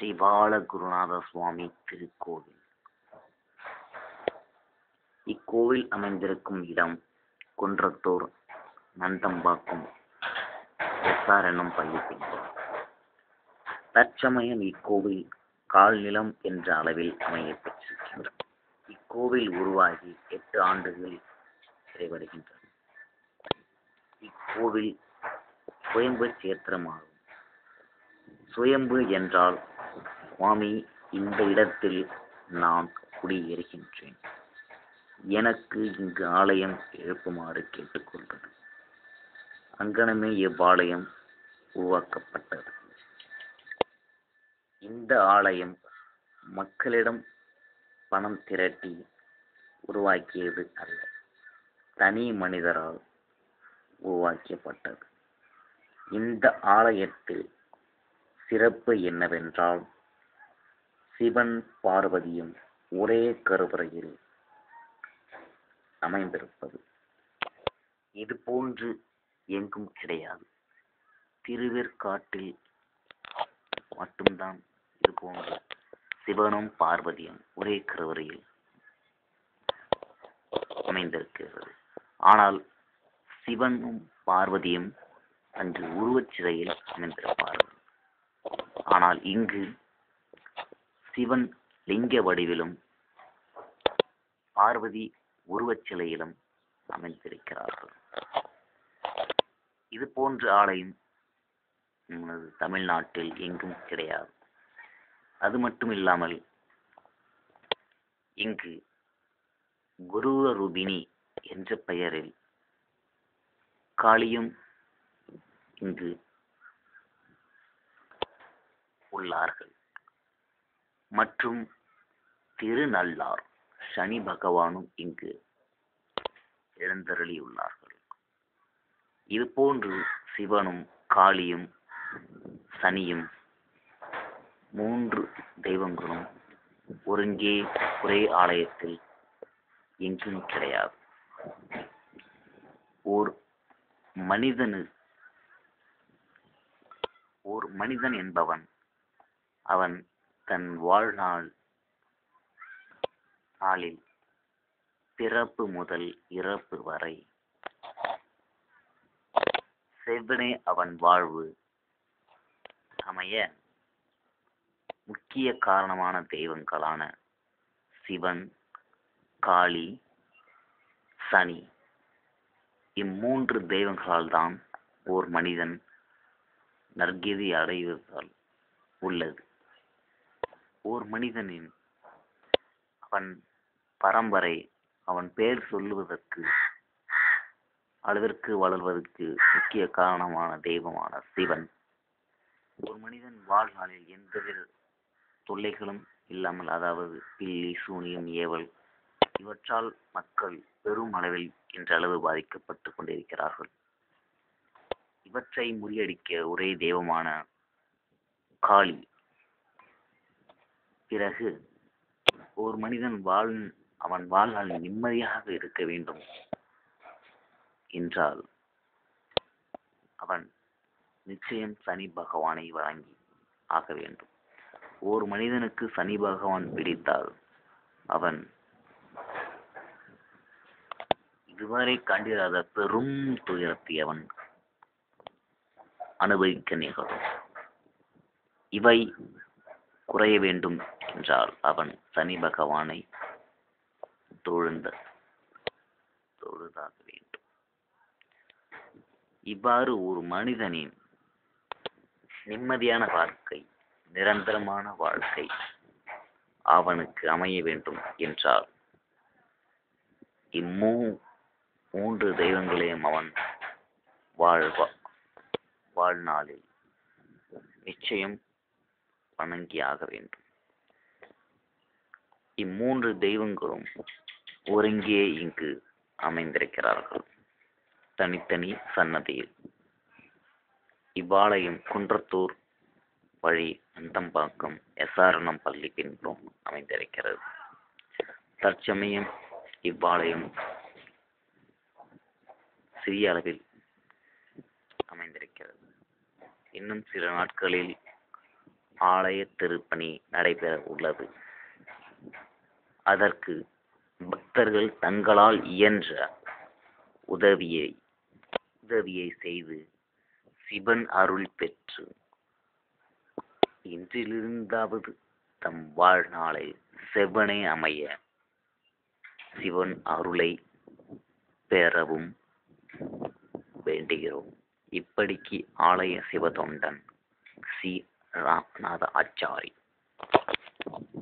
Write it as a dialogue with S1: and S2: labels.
S1: ஸ்ரீ பாலகுருநாத சுவாமி திருக்கோவில் இக்கோவில் அமைந்திருக்கும் இடம் குன்றத்தூர் நந்தம்பாக்கம் எஸ்ஆர் என்னும் பள்ளிப்பின்புறம் தற்சமயம் இக்கோவில் கால்நிலம் என்ற அளவில் அமையப் பெற்றிருக்கின்றது இக்கோவில் உருவாகி எட்டு ஆண்டுகள் நிறைவடைகின்றன இக்கோவில் சுயம்பு சேத்திரமாகும் சுயம்பு என்றால் சுவாமி இந்த இடத்தில் நான் குடியேறுகின்றேன் எனக்கு இங்கு ஆலயம் எழுப்புமாறு கேட்டுக்கொண்டது அங்கனமே இவ்வாலயம் உருவாக்கப்பட்டது இந்த ஆலயம் மக்களிடம் பணம் திரட்டி உருவாக்கியது அல்ல தனி மனிதரால் உருவாக்கப்பட்டது இந்த ஆலயத்தில் சிறப்பு என்னவென்றால் சிவன் பார்வதியும் ஒரே கருவறையில் அமைந்திருப்பது இது போன்று எங்கும் கிடையாது திருவேற்காட்டில் மட்டும்தான் இது போன்று சிவனும் பார்வதியும் ஒரே கருவறையில் அமைந்திருக்கிறது ஆனால் சிவனும் பார்வதியும் அன்று உருவச் சிலையில் அமைந்திருப்பார்கள் ஆனால் இங்கு சிவன் லிங்க வடிவிலும் பார்வதி உருவச் சிலையிலும் அமைந்திருக்கிறார்கள் இது போன்ற ஆலயம் நமது தமிழ்நாட்டில் எங்கும் கிடையாது அது மட்டும் இல்லாமல் இங்கு குருவரூபிணி என்ற பெயரில் காளியும் இங்கு உள்ளார்கள் மற்றும் திருநள்ளார் சனி பகவானும் இங்கு எழுந்தருளியுள்ளார்கள் இது போன்று சிவனும் காளியும் சனியும் மூன்று தெய்வங்களும் ஒருங்கே ஒரே ஆலயத்தில் எங்கும் கிடையாது ஓர் மனிதனு ஓர் மனிதன் என்பவன் அவன் தன் வாழ்நாள் நாளில் பிறப்பு முதல் இறப்பு வரை செவ்வனே அவன் வாழ்வு அமைய முக்கிய காரணமான தெய்வங்களான சிவன் காளி சனி இம்மூன்று தெய்வங்களால் தான் ஓர் மனிதன் நற்கதி அடைவதால் உள்ளது ஓர் மனிதனின் அவன் பரம்பரை அவன் பெயர் சொல்லுவதற்கு அளவிற்கு வளர்வதற்கு முக்கிய காரணமான தெய்வமான சிவன் ஒரு மனிதன் வாழ்நாளில் எந்தவித தொல்லைகளும் இல்லாமல் அதாவது பில்லி சூனியம் ஏவல் இவற்றால் மக்கள் பெரும் அளவில் என்ற அளவு பாதிக்கப்பட்டு கொண்டிருக்கிறார்கள் இவற்றை முறியடிக்க ஒரே தெய்வமான காளி பிறகு ஒரு மனிதன் வாழ் அவன் வாழ்நாள் நிம்மதியாக இருக்க வேண்டும் என்றால் அவன் நிச்சயம் சனி பகவானை வழங்கி ஆக வேண்டும் ஒரு மனிதனுக்கு சனி பகவான் பிடித்தால் அவன் இதுவரை கண்டிராத பெரும் துயரத்தை அவன் அனுபவிக்க நிகழும் இவை குறைய வேண்டும் என்றால் அவன் சனி பகவானை தொழுந்த தொழுதாக வேண்டும் இவ்வாறு ஒரு மனிதனின் நிம்மதியான வாழ்க்கை நிரந்தரமான வாழ்க்கை அவனுக்கு அமைய வேண்டும் என்றால் இம்மூ மூன்று தெய்வங்களையும் அவன் வாழ்வா வாழ்நாளில் நிச்சயம் வணங்கியாக வேண்டும் இம்மூன்று தெய்வங்களும் ஒருங்கே இங்கு அமைந்திருக்கிறார்கள் தனித்தனி சன்னதியில் இவ்வாலயம் குன்றத்தூர் வழி அந்தம்பாக்கம் எஸ்ஆர்என்எம் பள்ளி பின்புறம் அமைந்திருக்கிறது தற்சமயம் இவ்வாலயம் சிறிய அளவில் அமைந்திருக்கிறது இன்னும் சில நாட்களில் ஆலய திருப்பணி நடைபெற உள்ளது அதற்கு பக்தர்கள் தங்களால் இயன்ற உதவியை உதவியை செய்து சிவன் அருள் பெற்று இன்றிலிருந்தாவது தம் வாழ்நாளை செவ்வனே அமைய சிவன் அருளை பெறவும் வேண்டுகிறோம் இப்படிக்கு ஆலய சிவதொண்டன் சி ராமநாத ஆச்சாரி